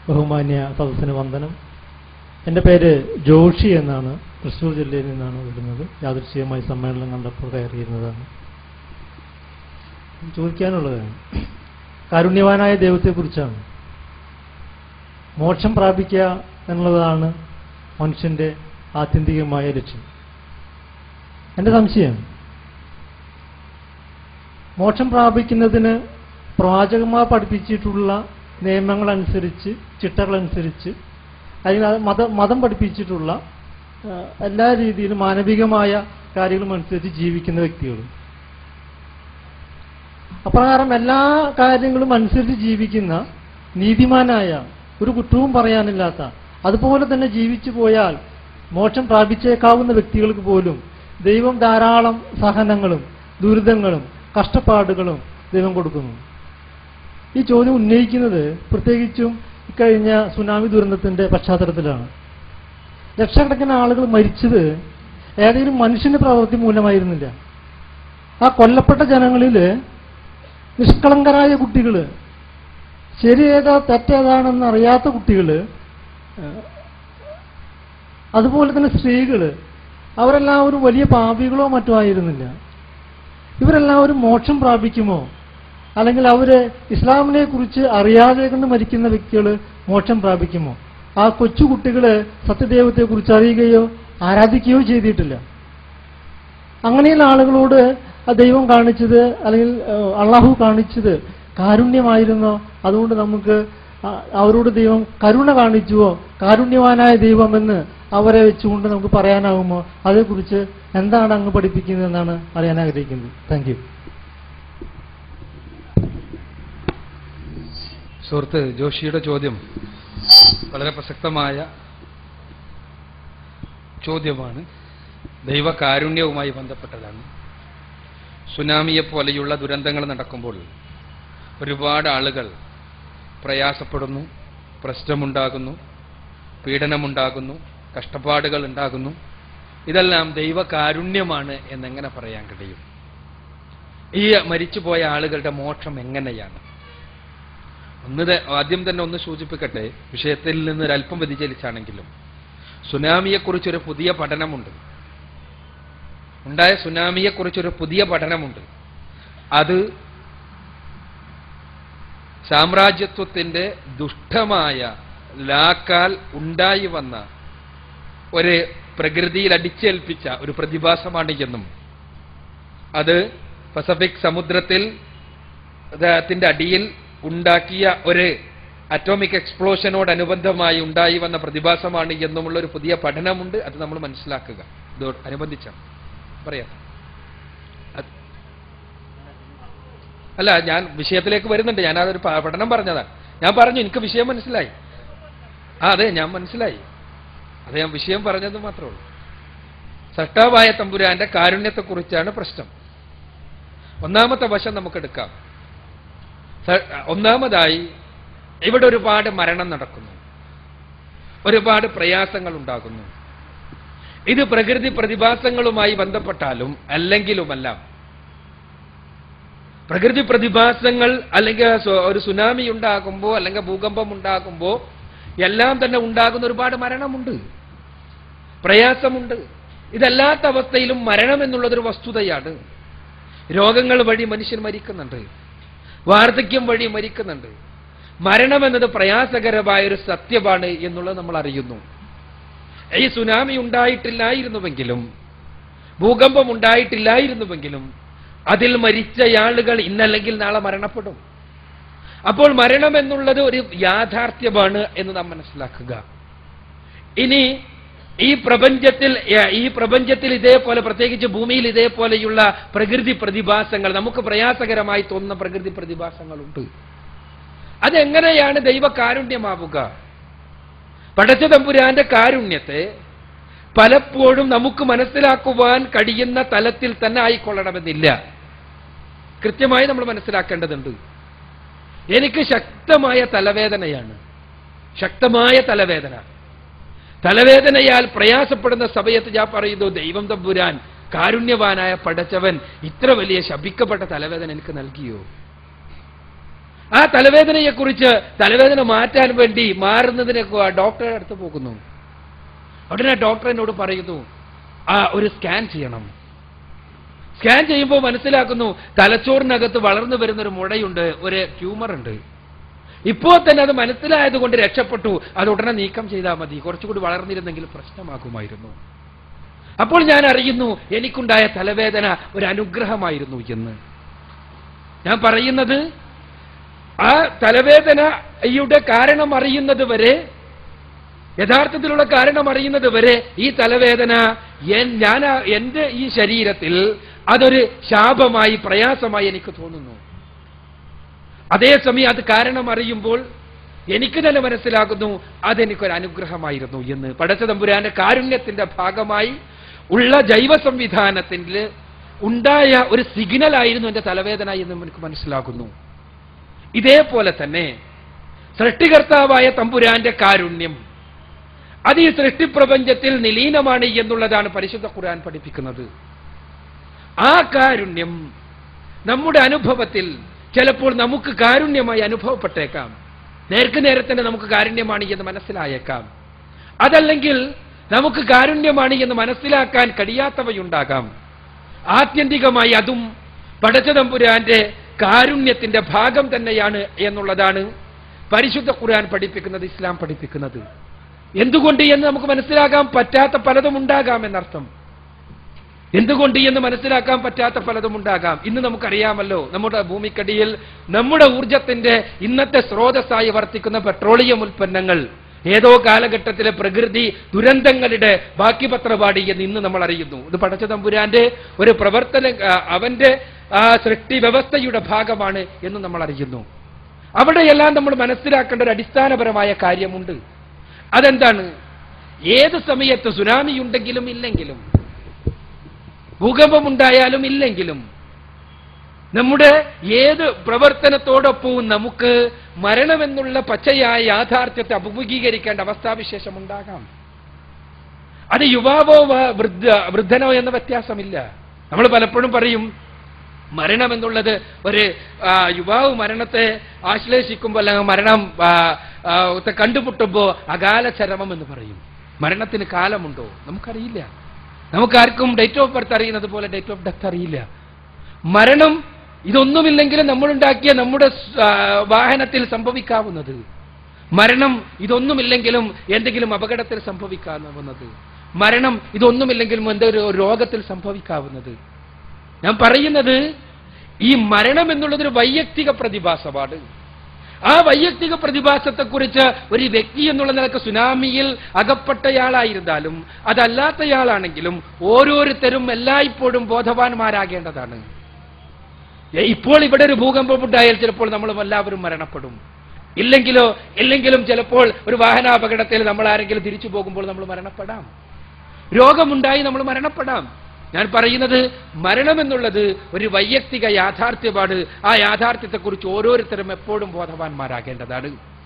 ബഹുമാന്യ സദസ്സിന് വന്ദനം എൻ്റെ പേര് ജോഷി എന്നാണ് തൃശ്ശൂർ ജില്ലയിൽ നിന്നാണ് വരുന്നത് യാദൃശ്ചികമായി സമ്മേളനം കണ്ടപ്പോൾ കയറിയിരുന്നതാണ് ചോദിക്കാനുള്ളത് കാരുണ്യവാനായ ദൈവത്തെക്കുറിച്ചാണ് മോക്ഷം പ്രാപിക്കുക എന്നുള്ളതാണ് മനുഷ്യന്റെ ആത്യന്തികമായ ലക്ഷ്യം എൻ്റെ സംശയം മോക്ഷം പ്രാപിക്കുന്നതിന് പ്രവാചകന്മാർ പഠിപ്പിച്ചിട്ടുള്ള നിയമങ്ങളനുസരിച്ച് ചിട്ടകളനുസരിച്ച് അല്ലെങ്കിൽ അത് മത മതം പഠിപ്പിച്ചിട്ടുള്ള ആ, എല്ലാ രീതിയിലും മാനവികമായ കാര്യങ്ങളും അനുസരിച്ച് ജീവിക്കുന്ന വ്യക്തികളും അപ്രകാരം എല്ലാ കാര്യങ്ങളും അനുസരിച്ച് ജീവിക്കുന്ന നീതിമാനായ ഒരു കുറ്റവും പറയാനില്ലാത്ത അതുപോലെ തന്നെ ജീവിച്ചു പോയാൽ മോക്ഷം പ്രാപിച്ചേക്കാവുന്ന വ്യക്തികൾക്ക് പോലും ദൈവം ധാരാളം സഹനങ്ങളും ദുരിതങ്ങളും കഷ്ടപ്പാടുകളും ദൈവം കൊടുക്കുന്നു ഈ ചോദ്യം ഉന്നയിക്കുന്നത് പ്രത്യേകിച്ചും ഇക്കഴിഞ്ഞ സുനാമി ദുരന്തത്തിന്റെ പശ്ചാത്തലത്തിലാണ് ലക്ഷക്കണക്കിന് ആളുകൾ മരിച്ചത് ഏതെങ്കിലും മനുഷ്യന്റെ പ്രവൃത്തി മൂലമായിരുന്നില്ല ആ കൊല്ലപ്പെട്ട ജനങ്ങളില് നിഷ്കളങ്കരായ കുട്ടികള് ശരിയേതാ തെറ്റേതാണെന്ന് അറിയാത്ത കുട്ടികള് ഏഹ്, അതുപോലെ തന്നെ സ്ത്രീകള് അവരെല്ലാവരും വലിയ പാപികളോ മറ്റോ ആയിരുന്നില്ല ഇവരെല്ലാവരും മോക്ഷം പ്രാപിക്കുമോ അല്ലെങ്കിൽ അവര് ഇസ്ലാമിനെ കുറിച്ച് അറിയാതെ കൊണ്ട് മരിക്കുന്ന വ്യക്തികൾ മോക്ഷം പ്രാപിക്കുമോ ആ കൊച്ചു കുട്ടികള് സത്യദൈവത്തെ കുറിച്ച് അറിയുകയോ ആരാധിക്കുകയോ ചെയ്തിട്ടില്ല അങ്ങനെയുള്ള ആളുകളോട് ആ ദൈവം കാണിച്ചത് അല്ലെങ്കിൽ ഏഹ്, അള്ളാഹു കാണിച്ചത് കാരുണ്യമായിരുന്നോ അതുകൊണ്ട് നമുക്ക് ആ- അവരോട് ദൈവം കരുണ കാണിച്ചുവോ കാരുണ്യവാനായ ദൈവമെന്ന് അവരെ വെച്ചുകൊണ്ട് നമുക്ക് പറയാനാകുമോ അതേക്കുറിച്ച് എന്താണ് അങ്ങ് പഠിപ്പിക്കുന്നതെന്നാണ് അറിയാൻ ആഗ്രഹിക്കുന്നത് താങ്ക് യു സുഹൃത്ത് ജോഷിയുടെ ചോദ്യം വളരെ പ്രസക്തമായ ചോദ്യമാണ് ദൈവകാരുണ്യവുമായി ബന്ധപ്പെട്ടതാണ് സുനാമിയെ പോലെയുള്ള ദുരന്തങ്ങൾ നടക്കുമ്പോൾ ഒരുപാട് ആളുകൾ പ്രയാസപ്പെടുന്നു പ്രശ്നമുണ്ടാകുന്നു പീഡനമുണ്ടാകുന്നു കഷ്ടപ്പാടുകൾ ഉണ്ടാകുന്നു ഇതെല്ലാം ദൈവകാരുണ്യമാണ് എന്നെങ്ങനെ പറയാൻ കഴിയും ഈ മരിച്ചുപോയ ആളുകളുടെ മോക്ഷം എങ്ങനെയാണ് ഒന്ന് ത- ആദ്യം തന്നെ ഒന്ന് സൂചിപ്പിക്കട്ടെ വിഷയത്തിൽ നിന്ന് ഒരല്പം വ്യതിചലിച്ചാണെങ്കിലും സുനാമിയെക്കുറിച്ചൊരു പുതിയ പഠനമുണ്ട് ഉണ്ടായ സുനാമിയെക്കുറിച്ചൊരു പുതിയ പഠനമുണ്ട് അത് സാമ്രാജ്യത്വത്തിന്റെ ദുഷ്ടമായ ലാക്കാൽ ഉണ്ടായി വന്ന ഒരു പ്രകൃതിയിൽ അടിച്ചേൽപ്പിച്ച ഒരു പ്രതിഭാസമാണ് എന്നും അത് പസഫിക് സമുദ്രത്തിൽ ത്തിന്റെ അടിയിൽ ഉണ്ടാക്കിയ ഒരു അറ്റോമിക് എക്സ്പ്ലോഷനോടനുബന്ധമായി ഉണ്ടായി വന്ന പ്രതിഭാസമാണ് എന്നുമുള്ള ഒരു പുതിയ പഠനമുണ്ട് അത് നമ്മൾ മനസ്സിലാക്കുക ഇതോട് അനുബന്ധിച്ചാണ് പറയാം അത്- അല്ല ഞാൻ വിഷയത്തിലേക്ക് വരുന്നുണ്ട് ഞാൻ അതൊരു പ- പഠനം പറഞ്ഞതാണ് ഞാൻ പറഞ്ഞു എനിക്ക് വിഷയം മനസ്സിലായി ആ അതെ ഞാൻ മനസ്സിലായി അത് ഞാൻ വിഷയം പറഞ്ഞത് മാത്രമേ ഉള്ളൂ സട്ടാവായ തമ്പുരാന്റെ കാരുണ്യത്തെക്കുറിച്ചാണ് പ്രശ്നം ഒന്നാമത്തെ വശം നമുക്കെടുക്കാം സ- ഒന്നാമതായി ഇവിടെ ഒരുപാട് മരണം നടക്കുന്നു ഒരുപാട് പ്രയാസങ്ങൾ ഉണ്ടാകുന്നു ഇത് പ്രകൃതി പ്രതിഭാസങ്ങളുമായി ബന്ധപ്പെട്ടാലും അല്ലെങ്കിലുമെല്ലാം പ്രകൃതി പ്രതിഭാസങ്ങൾ അല്ലെങ്കിൽ സു- ഒരു സുനാമി ഉണ്ടാകുമ്പോൾ അല്ലെങ്കിൽ ഭൂകമ്പം ഉണ്ടാകുമ്പോൾ എല്ലാം തന്നെ ഉണ്ടാകുന്ന ഒരുപാട് മരണമുണ്ട് പ്രയാസമുണ്ട് ഇതല്ലാത്ത അവസ്ഥയിലും മരണം എന്നുള്ളതൊരു വസ്തുതയാണ് രോഗങ്ങൾ വഴി മനുഷ്യൻ മരിക്കുന്നുണ്ട് വാർദ്ധക്യം വഴി മരിക്കുന്നുണ്ട് മരണം എന്നത് പ്രയാസകരമായ ഒരു സത്യമാണ് എന്നുള്ളത് നമ്മൾ അറിയുന്നു ഈ സുനാമി ഉണ്ടായിട്ടില്ലായിരുന്നുവെങ്കിലും ഭൂകമ്പം ഉണ്ടായിട്ടില്ലായിരുന്നുവെങ്കിലും അതിൽ മരിച്ച ആളുകൾ ഇന്നല്ലെങ്കിൽ നാളെ മരണപ്പെടും അപ്പോൾ മരണം എന്നുള്ളത് ഒരു യാഥാർത്ഥ്യമാണ് എന്ന് നാം മനസ്സിലാക്കുക ഇനി ഈ പ്രപഞ്ചത്തിൽ ഏ- ഈ പ്രപഞ്ചത്തിൽ ഇതേപോലെ പ്രത്യേകിച്ച് ഭൂമിയിൽ ഇതേപോലെയുള്ള പ്രകൃതി പ്രതിഭാസങ്ങൾ നമുക്ക് പ്രയാസകരമായി തോന്നുന്ന പ്രകൃതി പ്രതിഭാസങ്ങളുണ്ട് അതെങ്ങനെയാണ് ദൈവകാരുണ്യമാവുക പടച്ച തമ്പുരാന്റെ കാരുണ്യത്തെ പലപ്പോഴും നമുക്ക് മനസ്സിലാക്കുവാൻ കഴിയുന്ന തലത്തിൽ തന്നെ ആയിക്കൊള്ളണമെന്നില്ല കൃത്യമായി നമ്മൾ മനസ്സിലാക്കേണ്ടതുണ്ട് എനിക്ക് ശക്തമായ തലവേദനയാണ് ശക്തമായ തലവേദന തലവേദനയാൽ പ്രയാസപ്പെടുന്ന സമയത്ത് ഞാൻ പറയുന്നു ദൈവം തമ്പുരാൻ കാരുണ്യവാനായ പടച്ചവൻ ഇത്ര വലിയ ശപിക്കപ്പെട്ട തലവേദന എനിക്ക് നൽകിയോ ആ തലവേദനയെക്കുറിച്ച് തലവേദന മാറ്റാൻ വേണ്ടി മാറുന്നതിനെ കു- ഡോക്ടറുടെ അടുത്ത് പോകുന്നു ഉടനെ ഡോക്ടർ എന്നോട് പറയുന്നു ആ ഒരു സ്കാൻ ചെയ്യണം സ്കാൻ ചെയ്യുമ്പോൾ മനസ്സിലാക്കുന്നു തലച്ചോറിനകത്ത് വളർന്നു വരുന്ന ഒരു മുഴയുണ്ട് ഒരു ട്യൂമർ ഉണ്ട് ഇപ്പോൾ തന്നെ അത് മനസ്സിലായത് കൊണ്ട് രക്ഷപ്പെട്ടു അത് ഉടനെ നീക്കം ചെയ്താൽ മതി കുറച്ചുകൂടി വളർന്നിരുന്നെങ്കിൽ പ്രശ്നമാകുമായിരുന്നു അപ്പോൾ ഞാൻ അറിയുന്നു എനിക്കുണ്ടായ തലവേദന ഒരു അനുഗ്രഹമായിരുന്നു എന്ന് ഞാൻ പറയുന്നത് ആ തലവേദനയുടെ കാരണം അറിയുന്നത് വരെ യഥാർത്ഥത്തിലുള്ള കാരണം അറിയുന്നത് വരെ ഈ തലവേദന എൻ- ഞാൻ ആ- എന്റെ ഈ ശരീരത്തിൽ അതൊരു ശാപമായി പ്രയാസമായി എനിക്ക് തോന്നുന്നു അതേസമയം അത് കാരണം അറിയുമ്പോൾ എനിക്ക് തന്നെ മനസ്സിലാകുന്നു അതെനിക്കൊരു അനുഗ്രഹമായിരുന്നു എന്ന് പടച്ച തമ്പുരാന്റെ കാരുണ്യത്തിന്റെ ഭാഗമായി ഉള്ള ജൈവ സംവിധാനത്തിൽ ഉണ്ടായ ഒരു സിഗ്നൽ ആയിരുന്നു എന്റെ തലവേദന എന്ന് എനിക്ക് മനസ്സിലാകുന്നു ഇതേപോലെ തന്നെ സൃഷ്ടികർത്താവായ തമ്പുരാന്റെ കാരുണ്യം അത് ഈ സൃഷ്ടിപ്രപഞ്ചത്തിൽ നിലീനമാണ് എന്നുള്ളതാണ് പരിശുദ്ധ ഖുർആൻ പഠിപ്പിക്കുന്നത് ആ കാരുണ്യം നമ്മുടെ അനുഭവത്തിൽ ചിലപ്പോൾ നമുക്ക് കാരുണ്യമായി അനുഭവപ്പെട്ടേക്കാം നേർക്ക് നേരെ തന്നെ നമുക്ക് കാരുണ്യമാണ് എന്ന് മനസ്സിലായേക്കാം അതല്ലെങ്കിൽ നമുക്ക് കാരുണ്യമാണ് എന്ന് മനസ്സിലാക്കാൻ കഴിയാത്തവയുണ്ടാകാം ആത്യന്തികമായി അതും പടച്ചതമ്പുരാന്റെ കാരുണ്യത്തിന്റെ ഭാഗം തന്നെയാണ് എന്നുള്ളതാണ് പരിശുദ്ധ ഖുർആൻ പഠിപ്പിക്കുന്നത് ഇസ്ലാം പഠിപ്പിക്കുന്നത് എന്തുകൊണ്ട് എന്ന് നമുക്ക് മനസ്സിലാക്കാൻ പറ്റാത്ത പലതും ഉണ്ടാകാം എന്നർത്ഥം എന്തുകൊണ്ട് എന്ന് മനസ്സിലാക്കാൻ പറ്റാത്ത പലതും ഉണ്ടാകാം ഇന്ന് നമുക്കറിയാമല്ലോ നമ്മുടെ ഭൂമിക്കടിയിൽ നമ്മുടെ ഊർജത്തിന്റെ ഇന്നത്തെ സ്രോതസ്സായി വർത്തിക്കുന്ന പെട്രോളിയം ഉൽപ്പന്നങ്ങൾ ഏതോ കാലഘട്ടത്തിലെ പ്രകൃതി ദുരന്തങ്ങളുടെ ബാക്കി പത്രപാടി എന്ന് ഇന്ന് നമ്മൾ അറിയുന്നു ഇത് പടച്ച തമ്പുരാന്റെ ഒരു പ്രവർത്തന ആ, അവന്റെ ആ സൃഷ്ടി വ്യവസ്ഥയുടെ ഭാഗമാണ് എന്ന് നമ്മൾ അറിയുന്നു അവിടെയെല്ലാം നമ്മൾ മനസ്സിലാക്കേണ്ട ഒരു അടിസ്ഥാനപരമായ കാര്യമുണ്ട് അതെന്താണ് ഏത് സമയത്ത് സുനാമി ഉണ്ടെങ്കിലും ഇല്ലെങ്കിലും ഭൂകമ്പമുണ്ടായാലും ഇല്ലെങ്കിലും നമ്മുടെ ഏത് പ്രവർത്തനത്തോടൊപ്പവും നമുക്ക് മരണമെന്നുള്ള പച്ചയായ യാഥാർത്ഥ്യത്തെ അഭിമുഖീകരിക്കേണ്ട അവസ്ഥാവിശേഷം ഉണ്ടാകാം അത് യുവാവോ വ- വൃദ്ധ വൃദ്ധനോ എന്ന വ്യത്യാസമില്ല നമ്മൾ പലപ്പോഴും പറയും മരണം എന്നുള്ളത് ഒരു ആ, യുവാവ് മരണത്തെ ആശ്ലേഷിക്കുമ്പോൾ അല്ലെങ്കിൽ മരണം ആ, ആ, ത്തെ കണ്ടുമുട്ടുമ്പോൾ അകാല ചരമം എന്ന് പറയും മരണത്തിന് കാലമുണ്ടോ നമുക്കറിയില്ല നമുക്കാർക്കും ഡേറ്റ് ഓഫ് ബർത്ത് അറിയുന്നത് പോലെ ഡേറ്റ് ഓഫ് ഡെത്ത് അറിയില്ല മരണം ഇതൊന്നുമില്ലെങ്കിലും നമ്മളുണ്ടാക്കിയ നമ്മുടെ സ്- ആ, വാഹനത്തിൽ സംഭവിക്കാവുന്നത് മരണം ഇതൊന്നുമില്ലെങ്കിലും എന്തെങ്കിലും അപകടത്തിൽ സംഭവിക്കാവുന്നത് മരണം ഇതൊന്നുമില്ലെങ്കിലും എന്തെങ്കിലും രോഗത്തിൽ സംഭവിക്കാവുന്നത് ഞാൻ പറയുന്നത് ഈ മരണം എന്നുള്ളതൊരു വൈയക്തിക പ്രതിഭാസമാണ് ആ വൈയക്തിക പ്രതിഭാസത്തെക്കുറിച്ച് ഒരു വ്യക്തി എന്നുള്ള നിലക്ക് സുനാമിയിൽ അകപ്പെട്ടയാളായിരുന്നാലും അതല്ലാത്തയാളാണെങ്കിലും ഓരോരുത്തരും എല്ലായ്പ്പോഴും ബോധവാന്മാരാകേണ്ടതാണ് ഏ, ഇപ്പോൾ ഇവിടെ ഒരു ഭൂകമ്പം ഉണ്ടായാൽ ചിലപ്പോൾ നമ്മൾ എല്ലാവരും മരണപ്പെടും ഇല്ലെങ്കിലോ ഇല്ലെങ്കിലും ചിലപ്പോൾ ഒരു വാഹനാപകടത്തിൽ നമ്മൾ ആരെങ്കിലും തിരിച്ചു പോകുമ്പോൾ നമ്മൾ മരണപ്പെടാം രോഗമുണ്ടായി നമ്മൾ മരണപ്പെടാം ഞാൻ പറയുന്നത് മരണം എന്നുള്ളത് ഒരു വൈയക്തിക യാഥാർത്ഥ്യമാണ് ആ യാഥാർത്ഥ്യത്തെക്കുറിച്ച് ഓരോരുത്തരും എപ്പോഴും ബോധവാന്മാരാകേണ്ടതാണ്